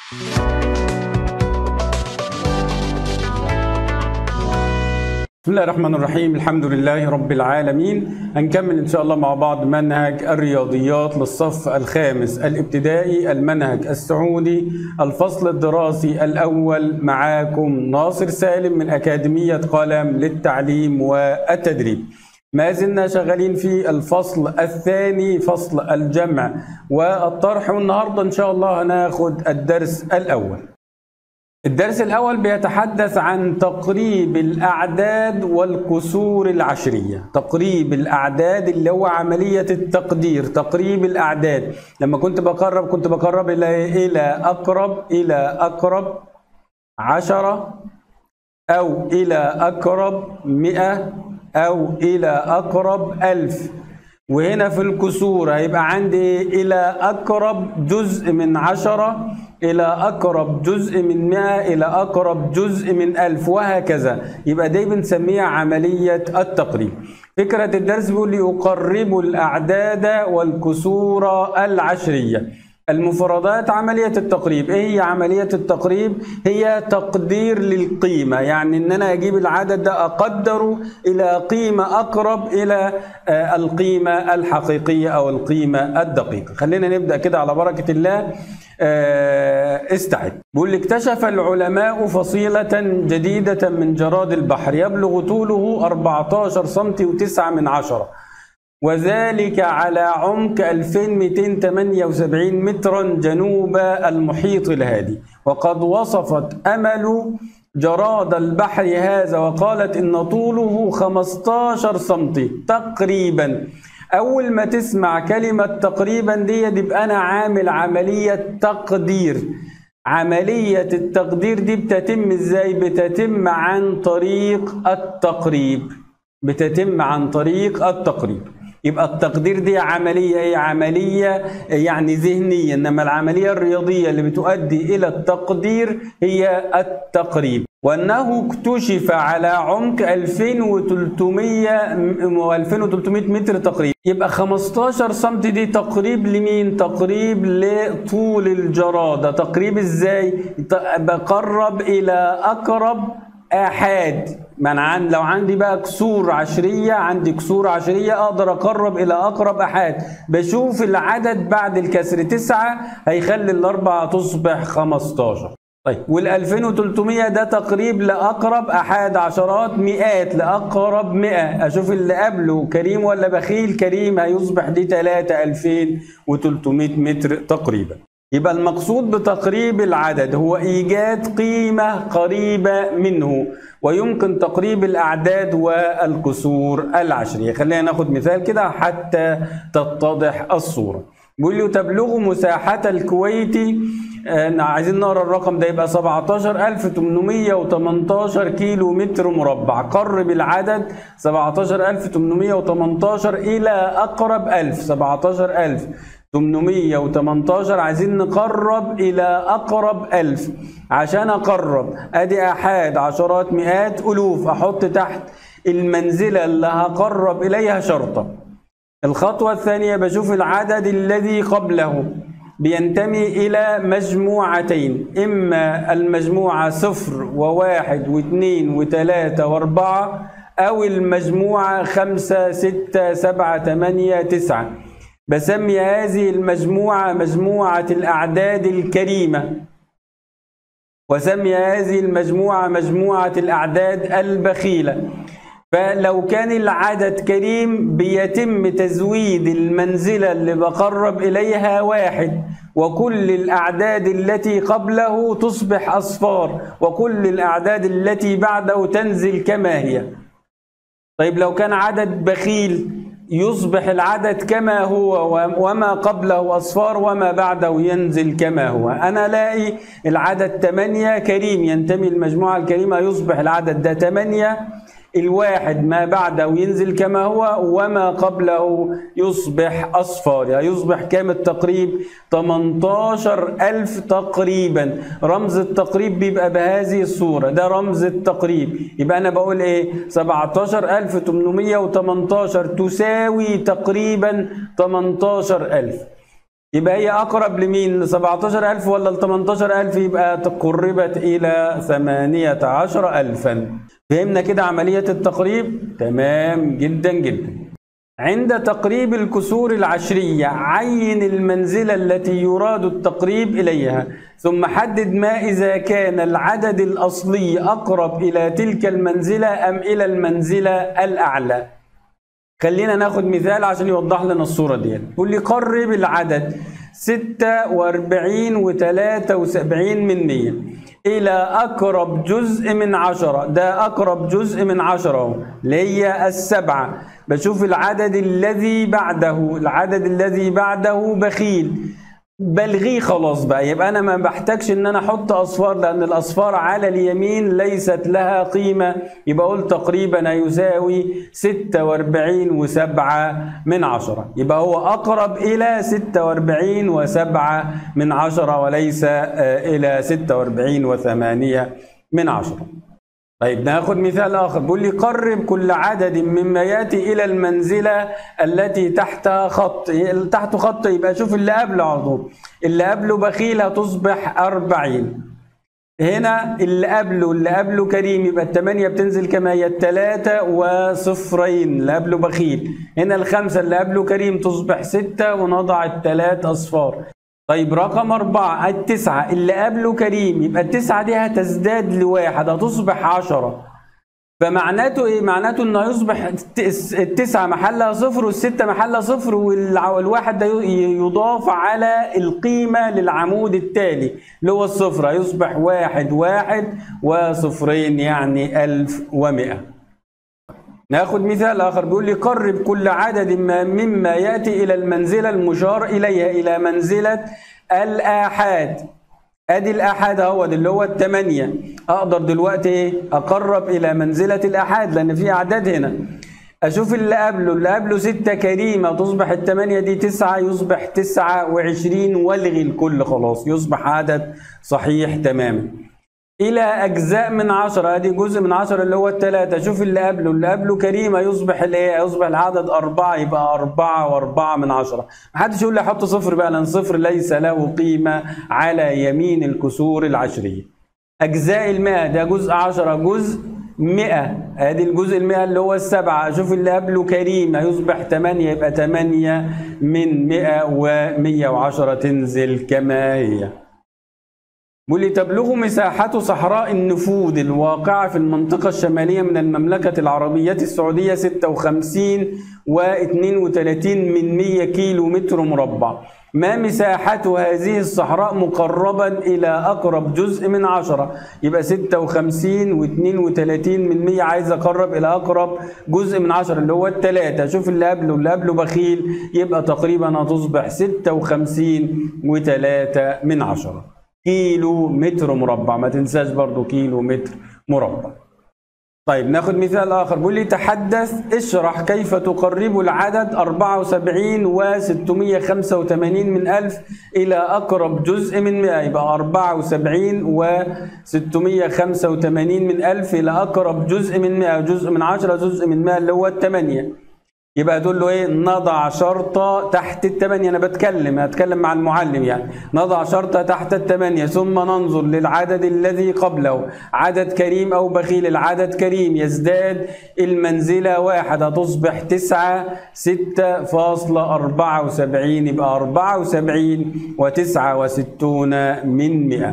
بسم الله الرحمن الرحيم الحمد لله رب العالمين هنكمل ان شاء الله مع بعض منهج الرياضيات للصف الخامس الابتدائي المنهج السعودي الفصل الدراسي الاول معاكم ناصر سالم من اكاديميه قلم للتعليم والتدريب ما زلنا شغالين في الفصل الثاني فصل الجمع والطرح والنهارده ان شاء الله هناخد الدرس الاول الدرس الأول بيتحدث عن تقريب الأعداد والكسور العشرية تقريب الأعداد اللي هو عملية التقدير تقريب الأعداد لما كنت بقرب كنت بقرب إلى إلى أقرب إلى أقرب عشرة أو إلى أقرب مئة أو إلى أقرب ألف وهنا في الكسور هيبقى عندي إلى أقرب جزء من عشرة إلى أقرب جزء من مئة إلى أقرب جزء من ألف وهكذا يبقى دي بنسميها عملية التقريب فكرة الدرس بيقول لي يقرب الأعداد والكسور العشرية المفردات عملية التقريب ايه هي عملية التقريب هي تقدير للقيمة يعني ان انا اجيب العدد ده اقدره الى قيمة اقرب الى القيمة الحقيقية او القيمة الدقيقة خلينا نبدأ كده على بركة الله استعد بيقول اكتشف العلماء فصيلة جديدة من جراد البحر يبلغ طوله 14 سم و9 من عشرة وذلك على عمق 2278 مترا جنوب المحيط الهادي وقد وصفت أمل جراد البحر هذا وقالت إن طوله 15 سم تقريبا أول ما تسمع كلمة تقريبا دي يبقى أنا عامل عملية تقدير عملية التقدير دي بتتم إزاي؟ بتتم عن طريق التقريب بتتم عن طريق التقريب يبقى التقدير دي عملية ايه عملية يعني ذهنية انما العملية الرياضية اللي بتؤدي الى التقدير هي التقريب وانه اكتشف على عمق 2300 و 2300 متر تقريبا يبقى 15 سم دي تقريب لمين تقريب لطول الجرادة تقريب ازاي بقرب الى اقرب احاد من عن لو عندي بقى كسور عشريه عندي كسور عشريه اقدر اقرب الى اقرب احاد بشوف العدد بعد الكسر تسعة هيخلي الاربعه تصبح 15 طيب وال 2300 ده تقريب لاقرب احاد عشرات مئات لاقرب 100 اشوف اللي قبله كريم ولا بخيل كريم هيصبح دي 3 2300 متر تقريبا يبقى المقصود بتقريب العدد هو ايجاد قيمه قريبه منه ويمكن تقريب الاعداد والكسور العشريه خلينا ناخد مثال كده حتى تتضح الصوره بيقول له تبلغ مساحة الكويت آه عايزين نقرا الرقم ده يبقى 17818 كيلو متر مربع قرب العدد 17818 إلى أقرب 1000 17000 818 عايزين نقرب إلى أقرب ألف عشان أقرب أدي أحاد عشرات مئات ألوف أحط تحت المنزلة اللي هقرب إليها شرطة الخطوة الثانية بشوف العدد الذي قبله بينتمي إلى مجموعتين إما المجموعة صفر وواحد واثنين وثلاثة وأربعة أو المجموعة خمسة ستة سبعة ثمانية تسعة بسمي هذه المجموعة مجموعة الأعداد الكريمة وسمي هذه المجموعة مجموعة الأعداد البخيلة فلو كان العدد كريم بيتم تزويد المنزلة اللي بقرب إليها واحد وكل الأعداد التي قبله تصبح أصفار وكل الأعداد التي بعده تنزل كما هي طيب لو كان عدد بخيل يصبح العدد كما هو وما قبله أصفار وما بعده ينزل كما هو أنا ألاقي العدد 8 كريم ينتمي المجموعة الكريمة يصبح العدد ده 8 الواحد ما بعده ينزل كما هو وما قبله يصبح أصفار يعني يصبح كام التقريب 18 ألف تقريبا رمز التقريب بيبقى بهذه الصورة ده رمز التقريب يبقى أنا بقول إيه 17818 تساوي تقريبا 18000 يبقى هي أقرب لمين ل 17000 ولا ل 18000 يبقى قربت إلى 18000 فهمنا كده عملية التقريب تمام جدا جدا عند تقريب الكسور العشرية عين المنزلة التي يراد التقريب إليها ثم حدد ما إذا كان العدد الأصلي أقرب إلى تلك المنزلة أم إلى المنزلة الأعلى خلينا ناخد مثال عشان يوضح لنا الصورة دي يقول لي قرب العدد 46 و 73 من 100 إلى أقرب جزء من عشرة ده أقرب جزء من عشرة اللي هي السبعة بشوف العدد الذي بعده العدد الذي بعده بخيل بلغيه خلاص بقى يبقى انا ما بحتاجش ان انا احط اصفار لان الاصفار على اليمين ليست لها قيمه يبقى اقول تقريبا يساوي 46 و7 من عشرة يبقى هو اقرب الى 46 و7 من عشرة وليس الى 46 و8 من عشرة طيب ناخد مثال اخر بيقول لي قرب كل عدد مما ياتي الى المنزله التي تحت خط تحت خط يبقى شوف اللي قبله على طول اللي قبله بخيل هتصبح 40 هنا اللي قبله اللي قبله كريم يبقى الثمانية بتنزل كما هي الثلاثة وصفرين اللي قبله بخيل هنا الخمسة اللي قبله كريم تصبح ستة ونضع الثلاث أصفار طيب رقم أربعة التسعة اللي قبله كريم يبقى التسعة دي هتزداد لواحد هتصبح عشرة فمعناته ايه؟ معناته انه يصبح التسعة محلها صفر والستة محلها صفر والواحد ده يضاف على القيمة للعمود التالي اللي هو الصفر هيصبح واحد واحد وصفرين يعني ألف ومئة ناخد مثال آخر بيقول لي قرب كل عدد مما يأتي إلى المنزلة المشار إليها إلى منزلة الآحاد ادي الاحاد اهوت اللي هو الثمانيه اقدر دلوقتي ايه اقرب الى منزله الاحاد لان في اعداد هنا اشوف اللي قبله اللي قبله ستة كريمة تصبح الثمانية دي تسعة يصبح تسعة وعشرين والغي الكل خلاص يصبح عدد صحيح تماما إلى أجزاء من عشرة أدي جزء من عشرة اللي هو التلاتة شوف اللي قبله اللي قبله كريمة يصبح الإيه يصبح العدد أربعة يبقى أربعة وأربعة من عشرة محدش يقول لي حط صفر بقى لأن صفر ليس له قيمة على يمين الكسور العشرية أجزاء المئة ده جزء عشرة جزء مئة ادي الجزء المئة اللي هو السبعة شوف اللي قبله كريمة يصبح تمانية يبقى تمانية من مئة ومية وعشرة تنزل كما هي واللي تبلغ مساحة صحراء النفوذ الواقعة في المنطقة الشمالية من المملكة العربية السعودية 56 و32 من 100 كيلو متر مربع ما مساحة هذه الصحراء مقربا إلى أقرب جزء من عشرة يبقى 56 و32 من 100 عايز أقرب إلى أقرب جزء من عشرة اللي هو الثلاثة شوف اللي قبله اللي قبله بخيل يبقى تقريبا هتصبح 56 و3 من عشرة كيلو متر مربع ما تنساش برضو كيلو متر مربع طيب ناخد مثال آخر بيقول لي تحدث اشرح كيف تقرب العدد 74 و 685 من ألف إلى أقرب جزء من 100 يبقى 74 و 685 من ألف إلى أقرب جزء من 100 جزء من 10 جزء من 100 اللي هو الثمانية يبقى تقول له ايه نضع شرطة تحت الثمانية انا بتكلم اتكلم مع المعلم يعني نضع شرطة تحت الثمانية ثم ننظر للعدد الذي قبله عدد كريم او بخيل العدد كريم يزداد المنزلة واحد هتصبح تسعة ستة فاصلة أربعة وسبعين يبقى أربعة وسبعين وتسعة وستون من مئة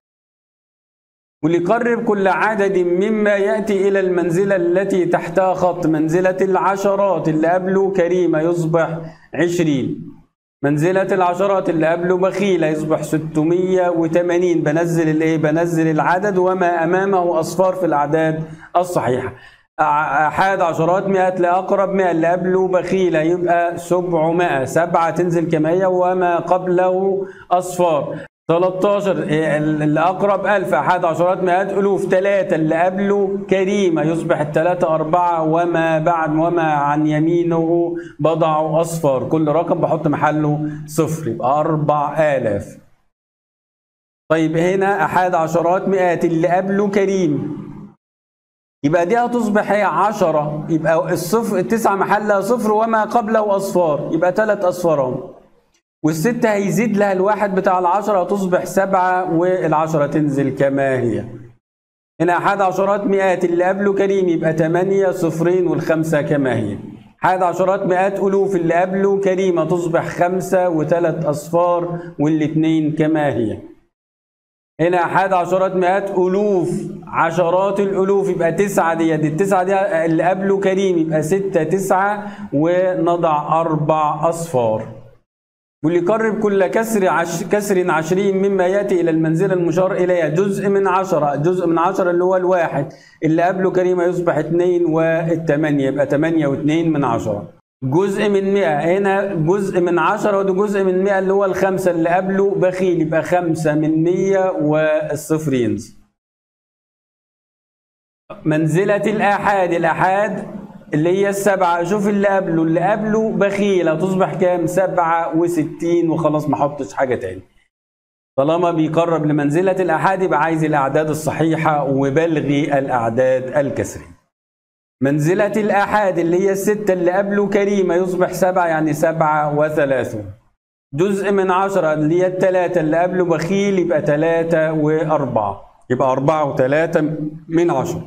وليقرب كل عدد مما يأتي إلى المنزلة التي تحتها خط منزلة العشرات اللي قبله كريمة يصبح عشرين منزلة العشرات اللي قبله بخيلة يصبح 680 بنزل الايه بنزل العدد وما امامه اصفار في الاعداد الصحيحة احاد عشرات مئة لأقرب مئة اللي قبله بخيلة يبقى 700 سبعة تنزل كما هي وما قبله أصفار 13 اللي اقرب 1000 احد عشرات مئات الوف 3 اللي قبله كريمه يصبح الثلاثه اربعه وما بعد وما عن يمينه بضع اصفر كل رقم بحط محله صفر يبقى 4000 طيب هنا احد عشرات مئات اللي قبله كريم يبقى دي هتصبح هي 10 يبقى الصفر التسعه محلها صفر وما قبله اصفار يبقى ثلاث اصفار والستة هيزيد لها الواحد بتاع العشرة تصبح سبعة والعشرة تنزل كما هي هنا أحد عشرات مئات اللي قبله كريم يبقى تمانية صفرين والخمسة كما هي أحد عشرات مئات ألوف اللي قبله كريمة تصبح خمسة وثلاث أصفار والاتنين كما هي هنا أحد عشرات مئات ألوف عشرات الألوف يبقى تسعة ديت التسعة دي اللي قبله كريم يبقى ستة تسعة ونضع أربع أصفار واللي يقرب كل كسر عش كسر عشرين مما يأتي إلى المنزلة المشار إليها جزء من عشرة جزء من عشرة اللي هو الواحد اللي قبله كريمة يصبح اتنين والتمانية يبقى تمانية واتنين من عشرة جزء من مئة هنا جزء من عشرة وده جزء من مئة اللي هو الخمسة اللي قبله بخيل يبقى خمسة من مية والصفر ينزل منزلة الآحاد الآحاد اللي هي السبعة شوف اللي قبله اللي قبله بخيلة تصبح كام سبعة وستين وخلاص ما حطش حاجة تاني طالما بيقرب لمنزلة الأحاد يبقى عايز الأعداد الصحيحة وبلغي الأعداد الكسرية منزلة الآحاد اللي هي الستة اللي قبله كريمة يصبح سبعة يعني سبعة وثلاثون جزء من عشرة اللي هي التلاتة اللي قبله بخيل يبقى تلاتة وأربعة يبقى أربعة وتلاتة من عشرة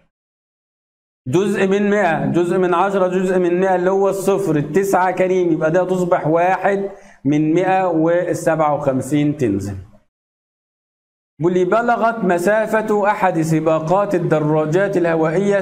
جزء من مئة جزء من عشرة جزء من مئة اللي هو الصفر التسعة كريم يبقى ده تصبح واحد من مئة والسبعة وخمسين تنزل واللي بلغت مسافة أحد سباقات الدراجات الهوائية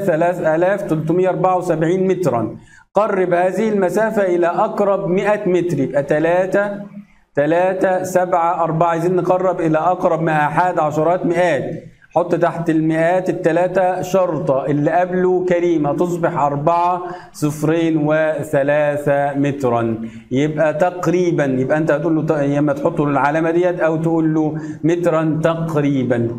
3374 مترا قرب هذه المسافة إلى أقرب 100 متر يبقى 3 3 7 4 عايزين نقرب إلى أقرب ما أحد عشرات مئات حط تحت المئات الثلاثة شرطة اللي قبله كريمة تصبح أربعة صفرين وثلاثة مترا يبقى تقريبا يبقى أنت هتقول له يا اما تحط له العلامة ديت أو تقول له مترا تقريبا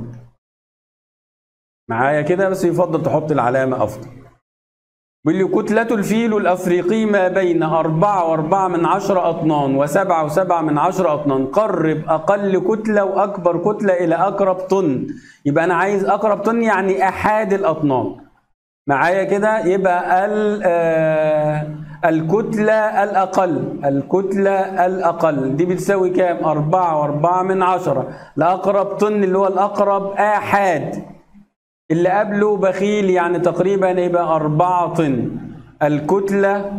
معايا كده بس يفضل تحط العلامة أفضل واللي كتلة الفيل الأفريقي ما بين أربعة وأربعة من عشرة أطنان وسبعة وسبعة من عشرة أطنان قرب أقل كتلة وأكبر كتلة إلى أقرب طن يبقى أنا عايز أقرب طن يعني أحاد الأطنان معايا كده يبقى ال الكتلة الأقل الكتلة الأقل دي بتساوي كام؟ أربعة وأربعة من عشرة لأقرب طن اللي هو الأقرب آحاد اللي قبله بخيل يعني تقريبا يبقى أربعة طن الكتلة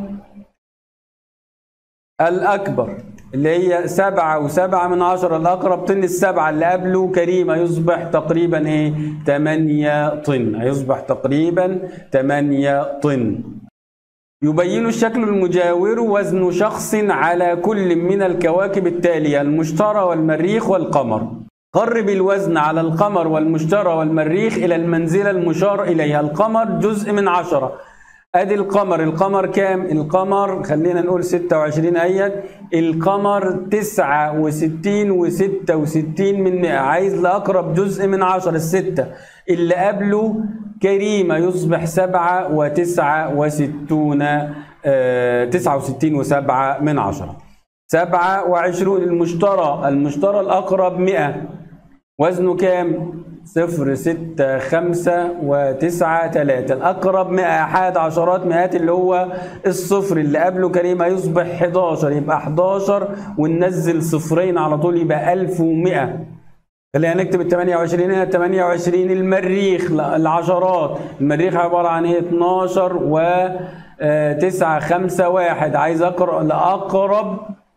الأكبر اللي هي سبعة وسبعة من عشرة الأقرب طن السبعة اللي قبله كريمة يصبح تقريبا إيه؟ تمانية طن هيصبح تقريبا تمانية طن يبين الشكل المجاور وزن شخص على كل من الكواكب التالية المشتري والمريخ والقمر قرب الوزن على القمر والمشتري والمريخ إلى المنزلة المشار إليها القمر جزء من عشرة ادي القمر القمر كام القمر خلينا نقول 26 ايات القمر 69 و66 من 100 عايز لاقرب جزء من 10 الستة اللي قبله كريمة يصبح 7 و69 آه 69 و7 من 10 27 المشترى المشترى الأقرب 100 وزنه كام؟ صفر ستة خمسة وتسعة تلاتة الأقرب مئة أحد عشرات مئات اللي هو الصفر اللي قبله كريمة يصبح 11 يبقى 11 وننزل صفرين على طول يبقى 1100 خلينا نكتب ال 28 هنا 28 المريخ العشرات المريخ عبارة عن ايه 12 و 9 5 1 عايز اقرا لأقرب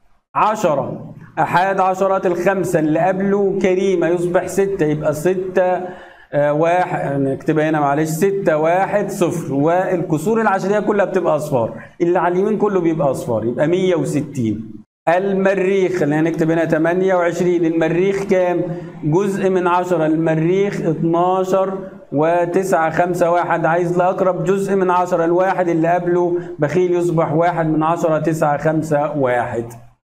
10 أحد عشرات الخمسة اللي قبله كريمة يصبح ستة يبقى ستة آه واحد نكتبها هنا معلش ستة واحد صفر والكسور العشرية كلها بتبقى أصفار اللي على اليمين كله بيبقى أصفار يبقى 160 المريخ خلينا نكتب هنا 28 المريخ كام؟ جزء من 10 المريخ 12 و9 5 1 عايز لأقرب جزء من 10 الواحد اللي قبله بخيل يصبح واحد من 10 9 5 1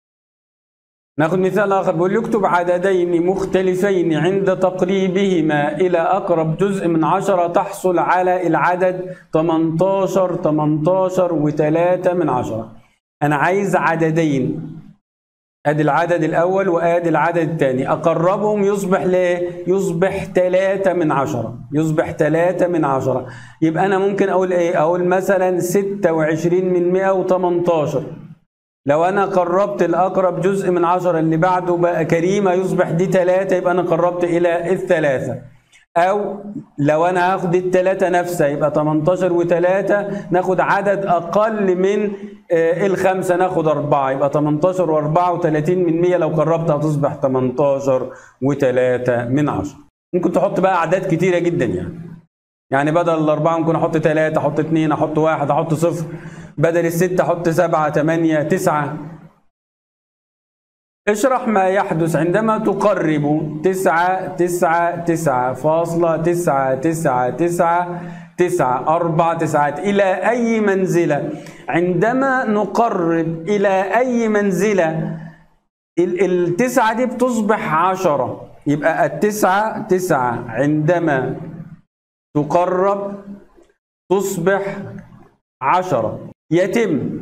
ناخذ مثال آخر بيقول يكتب عددين مختلفين عند تقريبهما إلى أقرب جزء من عشرة تحصل على العدد 18 18 و3 من عشرة أنا عايز عددين ادي العدد الاول وادي العدد الثاني اقربهم يصبح ليه يصبح 3 من عشرة يصبح 3 من عشرة يبقى انا ممكن اقول ايه اقول مثلا 26 من 118 لو انا قربت الاقرب جزء من عشرة اللي بعده بقى كريمة يصبح دي ثلاثة يبقى انا قربت الى الثلاثة او لو انا هاخد الثلاثة نفسها يبقى 18 و3 ناخد عدد اقل من آه، الخمسة ناخد أربعة يبقى 18 و34 من 100 لو قربت هتصبح 18 و3 من 10 ممكن تحط بقى أعداد كتيرة جدا يعني يعني بدل الأربعة ممكن أحط ثلاثة أحط اثنين أحط واحد أحط صفر بدل الستة أحط سبعة ثمانية تسعة اشرح ما يحدث عندما تقرب تسعة تسعة تسعة فاصلة تسعة تسعة تسعة تسعة أربع تسعات إلى أي منزلة عندما نقرب إلى أي منزلة ال- التسعة دي بتصبح عشرة يبقى التسعة تسعة عندما تقرب تصبح عشرة يتم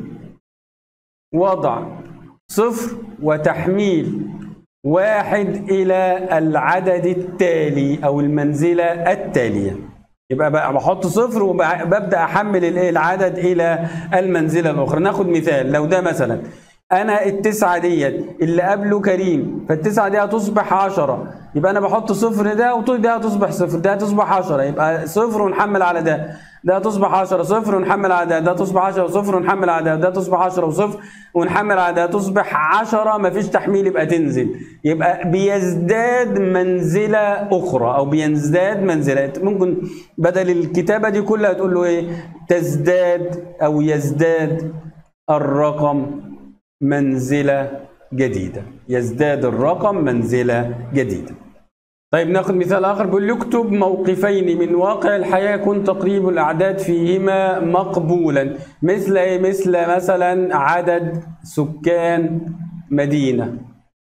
وضع صفر وتحميل واحد إلى العدد التالي أو المنزلة التالية يبقى بقى بحط صفر وببدأ أحمل الإيه؟ العدد إلى المنزلة الأخرى ناخد مثال لو ده مثلا أنا التسعة ديت اللي قبله كريم فالتسعة دي هتصبح عشرة يبقى أنا بحط صفر ده وطول ده هتصبح صفر ده هتصبح عشرة يبقى صفر ونحمل على ده ده هتصبح 10 صفر ونحمل على ده ده تصبح 10 وصفر ونحمل على ده ده تصبح 10 وصفر ونحمل على ده تصبح 10 مفيش تحميل يبقى تنزل يبقى بيزداد منزلة أخرى أو بيزداد منزلة ممكن بدل الكتابة دي كلها تقول له إيه تزداد أو يزداد الرقم منزلة جديدة يزداد الرقم منزلة جديدة طيب ناخذ مثال اخر بيقول يكتب موقفين من واقع الحياه يكون تقريب الاعداد فيهما مقبولا مثل ايه مثل مثلا عدد سكان مدينه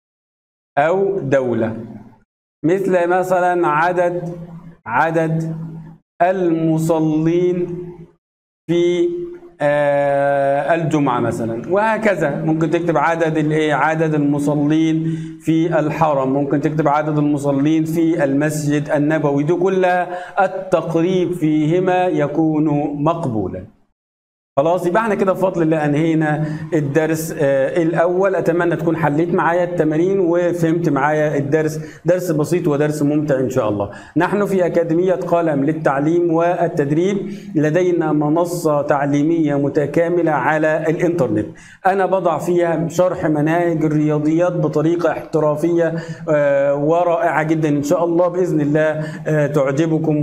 او دوله مثل مثلا عدد عدد المصلين في آه، الجمعة مثلا وهكذا ممكن تكتب عدد الايه عدد المصلين في الحرم ممكن تكتب عدد المصلين في المسجد النبوي دي كلها التقريب فيهما يكون مقبولا خلاص يبقى احنا كده بفضل الله انهينا الدرس آه الاول اتمنى تكون حليت معايا التمارين وفهمت معايا الدرس درس بسيط ودرس ممتع ان شاء الله نحن في اكاديميه قلم للتعليم والتدريب لدينا منصه تعليميه متكامله على الانترنت انا بضع فيها شرح مناهج الرياضيات بطريقه احترافيه آه ورائعه جدا ان شاء الله باذن الله آه تعجبكم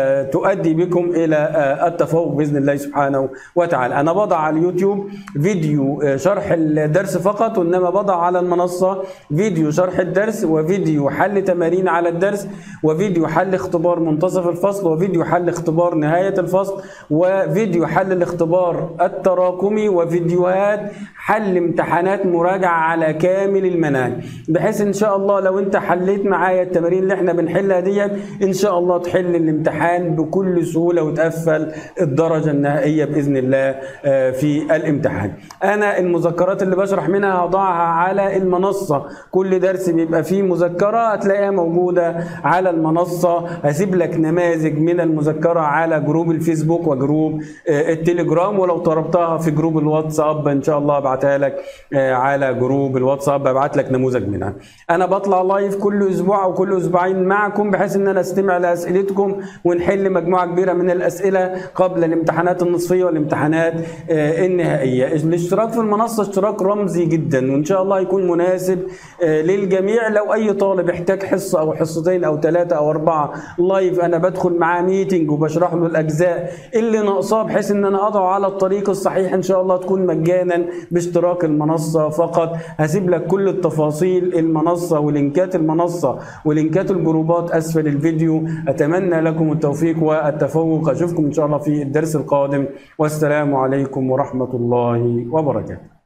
وتؤدي بكم الى آه التفوق باذن الله سبحانه وتعالى تعالى انا بضع على اليوتيوب فيديو شرح الدرس فقط وانما بضع على المنصه فيديو شرح الدرس وفيديو حل تمارين على الدرس وفيديو حل اختبار منتصف الفصل وفيديو حل اختبار نهايه الفصل وفيديو حل الاختبار التراكمي وفيديوهات حل امتحانات مراجعه على كامل المناهج بحيث ان شاء الله لو انت حليت معايا التمارين اللي احنا بنحلها ديت ان شاء الله تحل الامتحان بكل سهوله وتقفل الدرجه النهائيه باذن الله في الامتحان انا المذكرات اللي بشرح منها هضعها على المنصه كل درس بيبقى فيه مذكره هتلاقيها موجوده على المنصه هسيب لك نماذج من المذكره على جروب الفيسبوك وجروب التليجرام ولو طلبتها في جروب الواتساب ان شاء الله ابعتها لك على جروب الواتساب ابعت لك نموذج منها انا بطلع لايف كل اسبوع او كل اسبوعين معكم بحيث ان انا استمع لاسئلتكم ونحل مجموعه كبيره من الاسئله قبل الامتحانات النصفيه والامتحانات النهائيه الاشتراك في المنصه اشتراك رمزي جدا وان شاء الله يكون مناسب للجميع لو اي طالب احتاج حصه او حصتين او ثلاثه او اربعه لايف انا بدخل معاه ميتنج وبشرح له الاجزاء اللي ناقصاه بحيث ان انا اضعه على الطريق الصحيح ان شاء الله تكون مجانا باشتراك المنصه فقط هسيب لك كل التفاصيل المنصه ولينكات المنصه ولينكات الجروبات اسفل الفيديو اتمنى لكم التوفيق والتفوق اشوفكم ان شاء الله في الدرس القادم والسلام عليكم ورحمه الله وبركاته